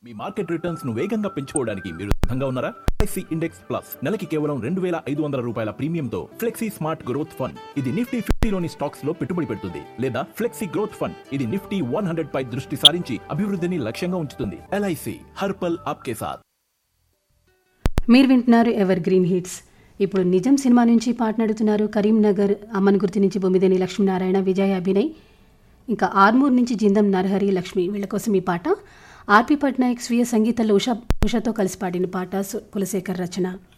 మీ market returns ను వేగంగా పెంచుకోవడానికి మీరు సిద్ధంగా ఉన్నారా ఎస్సీ ఇండెక్స్ ప్లస్ నెలకి కేవలం రెండు వేల ఐదు వందల రూపాయల ప్రీమియంతో ఫ్లెక్సీ స్మార్ట్ గ్రోత్ ఫండ్ ఇది నిఫ్టీ ఫిఫ్టీలోని స్టాక్స్ లో పెట్టుబడి పెడుతుంది లేదా ఫ్లెక్సీ గ్రోత్ ఫండ్ ఇది నిఫ్టీ వన్ హండ్రెడ్ పై దృష్టి సారించి అభివృద్ధిని లక్ష్యంగా ఉంచుతుంది ఎల్ఐసి హర్పల్ ఆప్కే సాత్ మీరు వింటున్నారు ఎవర్ గ్రీన్ హిట్స్ ఇప్పుడు నిజం సినిమా నుంచి పాటనాడుతున్నారు కరీంనగర్ అమ్మన్ గుర్తు నుంచి బొమ్మిదేని లక్ష్మీనారాయణ విజయ్ అభినయ్ ఇంకా ఆర్మూర్ నుంచి జిందం నరహరి లక్ష్మి వీళ్ళ కోసం ఈ పాట ఆర్పి పట్నాయక్ స్వీయ సంగీతంలో ఉషా ఉషాతో కలిసి పాడిన పాట సు- కులశేఖర్ రచన